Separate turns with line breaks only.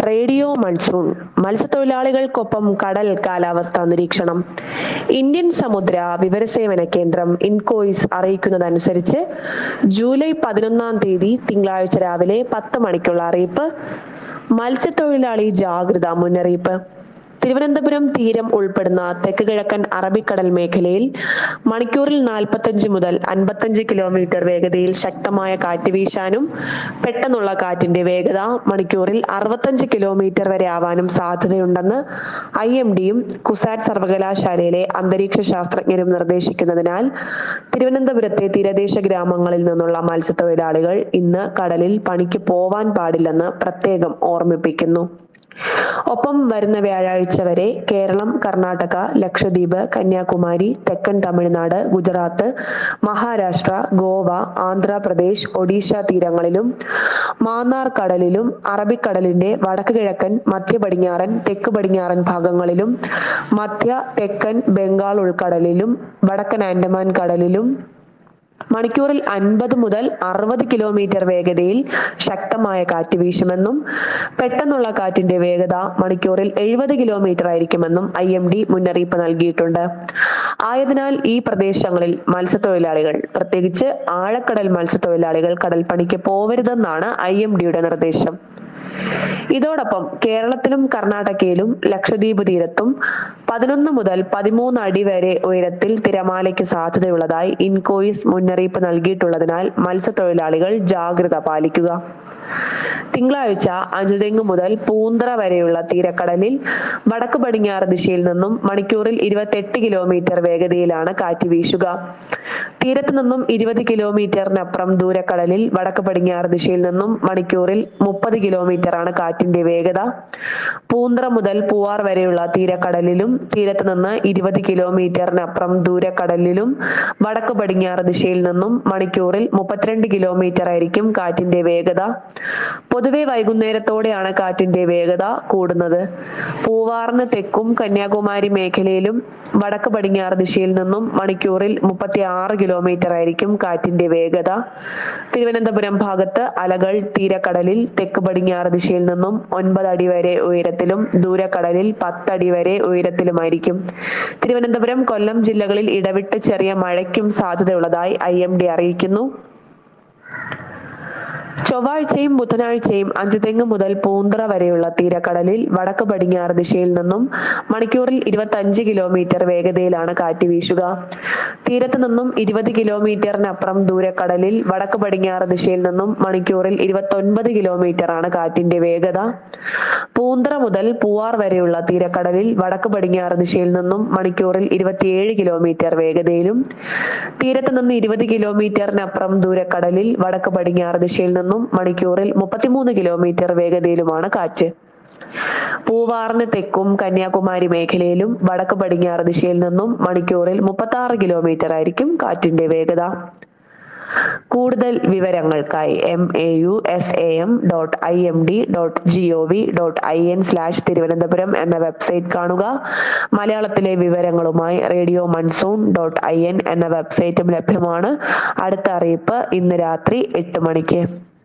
radio monsoon മത്സ്യത്തൊഴിലാളികൾക്കൊപ്പം കടൽ കാലാവസ്ഥാ നിരീക്ഷണം ഇന്ത്യൻ സമുദ്ര വിവരസേവന കേന്ദ്രം ഇൻകോയിസ് അറിയിക്കുന്നതനുസരിച്ച് ജൂലൈ പതിനൊന്നാം തീയതി തിങ്കളാഴ്ച രാവിലെ പത്ത് മണിക്കുള്ള അറിയിപ്പ് മത്സ്യത്തൊഴിലാളി ജാഗ്രതാ മുന്നറിയിപ്പ് തിരുവനന്തപുരം തീരം ഉൾപ്പെടുന്ന തെക്ക് കിഴക്കൻ അറബിക്കടൽ മേഖലയിൽ മണിക്കൂറിൽ നാൽപ്പത്തഞ്ച് മുതൽ അൻപത്തഞ്ച് കിലോമീറ്റർ വേഗതയിൽ ശക്തമായ കാറ്റ് വീശാനും പെട്ടെന്നുള്ള കാറ്റിന്റെ വേഗത മണിക്കൂറിൽ അറുപത്തഞ്ച് കിലോമീറ്റർ വരെ ആവാനും സാധ്യതയുണ്ടെന്ന് ഐ എം ഡിയും കുസാറ്റ് സർവകലാശാലയിലെ അന്തരീക്ഷ ശാസ്ത്രജ്ഞരും നിർദ്ദേശിക്കുന്നതിനാൽ തിരുവനന്തപുരത്തെ തീരദേശ ഗ്രാമങ്ങളിൽ നിന്നുള്ള മത്സ്യത്തൊഴിലാളികൾ ഇന്ന് കടലിൽ പണിക്ക് പോവാൻ പാടില്ലെന്ന് പ്രത്യേകം ഓർമ്മിപ്പിക്കുന്നു ഒപ്പം വരുന്ന വ്യാഴാഴ്ച വരെ കേരളം കർണാടക ലക്ഷദ്വീപ് കന്യാകുമാരി തെക്കൻ തമിഴ്നാട് ഗുജറാത്ത് മഹാരാഷ്ട്ര ഗോവ ആന്ധ്രാപ്രദേശ് ഒഡീഷ തീരങ്ങളിലും മാന്നാർ കടലിലും അറബിക്കടലിന്റെ വടക്ക് കിഴക്കൻ മധ്യ പടിഞ്ഞാറൻ തെക്ക് പടിഞ്ഞാറൻ ഭാഗങ്ങളിലും മധ്യ തെക്കൻ ബംഗാൾ ഉൾക്കടലിലും വടക്കൻ ആൻഡമാൻ കടലിലും മണിക്കൂറിൽ അൻപത് മുതൽ അറുപത് കിലോമീറ്റർ വേഗതയിൽ ശക്തമായ കാറ്റ് വീശുമെന്നും പെട്ടെന്നുള്ള കാറ്റിന്റെ വേഗത മണിക്കൂറിൽ എഴുപത് കിലോമീറ്റർ ആയിരിക്കുമെന്നും ഐ എം ഡി മുന്നറിയിപ്പ് നൽകിയിട്ടുണ്ട് ആയതിനാൽ ഈ പ്രദേശങ്ങളിൽ മത്സ്യത്തൊഴിലാളികൾ പ്രത്യേകിച്ച് ആഴക്കടൽ മത്സ്യത്തൊഴിലാളികൾ കടൽ പണിക്ക് പോവരുതെന്നാണ് ഐ എം ഡിയുടെ നിർദ്ദേശം ഇതോടൊപ്പം കേരളത്തിലും കർണാടകയിലും ലക്ഷദ്വീപ് തീരത്തും പതിനൊന്ന് മുതൽ പതിമൂന്ന് അടി വരെ ഉയരത്തിൽ തിരമാലയ്ക്ക് സാധ്യതയുള്ളതായി ഇൻകോയിസ് മുന്നറിയിപ്പ് നൽകിയിട്ടുള്ളതിനാൽ മത്സ്യത്തൊഴിലാളികൾ ജാഗ്രത പാലിക്കുക തിങ്കളാഴ്ച അഞ്ചുതെങ്ങ് മുതൽ പൂന്തറ വരെയുള്ള തീരക്കടലിൽ വടക്ക് പടിഞ്ഞാറ് ദിശയിൽ നിന്നും മണിക്കൂറിൽ ഇരുപത്തെട്ട് കിലോമീറ്റർ വേഗതയിലാണ് കാറ്റ് വീശുക തീരത്ത് നിന്നും ഇരുപത് കിലോമീറ്ററിനപ്പുറം ദൂരക്കടലിൽ വടക്ക് പടിഞ്ഞാറ് ദിശയിൽ നിന്നും മണിക്കൂറിൽ മുപ്പത് കിലോമീറ്റർ ആണ് കാറ്റിന്റെ വേഗത പൂന്തറ മുതൽ പൂവാർ വരെയുള്ള തീരക്കടലിലും തീരത്ത് നിന്ന് ഇരുപത് കിലോമീറ്ററിനപ്പുറം ദൂരക്കടലിലും വടക്ക് പടിഞ്ഞാറ് ദിശയിൽ നിന്നും മണിക്കൂറിൽ മുപ്പത്തിരണ്ട് കിലോമീറ്റർ ആയിരിക്കും കാറ്റിന്റെ വേഗത പൊതുവെ വൈകുന്നേരത്തോടെയാണ് കാറ്റിന്റെ വേഗത കൂടുന്നത് പൂവാറിന് തെക്കും കന്യാകുമാരി മേഖലയിലും വടക്ക് പടിഞ്ഞാറ് ദിശയിൽ നിന്നും മണിക്കൂറിൽ മുപ്പത്തി ആറ് കിലോമീറ്റർ ആയിരിക്കും കാറ്റിന്റെ വേഗത തിരുവനന്തപുരം ഭാഗത്ത് അലകൾ തീരക്കടലിൽ തെക്ക് പടിഞ്ഞാറ് ദിശയിൽ നിന്നും ഒൻപത് അടി വരെ ഉയരത്തിലും ദൂരക്കടലിൽ പത്തടി വരെ ഉയരത്തിലുമായിരിക്കും തിരുവനന്തപുരം കൊല്ലം ജില്ലകളിൽ ഇടവിട്ട് ചെറിയ മഴയ്ക്കും സാധ്യതയുള്ളതായി ഐ എം ഡി അറിയിക്കുന്നു ചൊവ്വാഴ്ചയും ബുധനാഴ്ചയും അഞ്ചുതെങ്ങ് മുതൽ പൂന്തറ വരെയുള്ള തീരക്കടലിൽ വടക്ക് പടിഞ്ഞാറ് ദിശയിൽ നിന്നും മണിക്കൂറിൽ ഇരുപത്തി അഞ്ച് കിലോമീറ്റർ വേഗതയിലാണ് കാറ്റ് വീശുക തീരത്ത് നിന്നും ഇരുപത് കിലോമീറ്ററിനപ്പുറം ദൂരക്കടലിൽ വടക്ക് പടിഞ്ഞാറ് ദിശയിൽ നിന്നും മണിക്കൂറിൽ ഇരുപത്തൊൻപത് കിലോമീറ്റർ ആണ് കാറ്റിന്റെ വേഗത പൂന്തറ മുതൽ പൂവാർ വരെയുള്ള തീരക്കടലിൽ വടക്ക് പടിഞ്ഞാറ് ദിശയിൽ നിന്നും മണിക്കൂറിൽ ഇരുപത്തിയേഴ് കിലോമീറ്റർ വേഗതയിലും തീരത്ത് നിന്ന് ഇരുപത് കിലോമീറ്ററിനപ്പുറം ദൂരക്കടലിൽ വടക്ക് പടിഞ്ഞാറ് ദിശയിൽ നിന്നും മണിക്കൂറിൽ മുപ്പത്തിമൂന്ന് കിലോമീറ്റർ വേഗതയിലുമാണ് കാറ്റ് പൂവാറിന് തെക്കും കന്യാകുമാരി മേഖലയിലും വടക്ക് പടിഞ്ഞാറ് ദിശയിൽ നിന്നും മണിക്കൂറിൽ മുപ്പത്തി ആറ് കിലോമീറ്റർ ആയിരിക്കും കാറ്റിന്റെ വേഗത കൂടുതൽ വിവരങ്ങൾക്കായി M A U S A M dot I M D dot G O V dot I N slash Thiruvananthapuram എന്ന വെബ്സൈറ്റ് കാണുക മലയാളത്തിലെ വിവരങ്ങളുമായി radio monsoon dot I N എന്ന വെബ്സൈറ്റും ലഭ്യമാണ് അടുത്ത അറിയിപ്പ് ഇന്ന് രാത്രി എട്ട് മണിക്ക്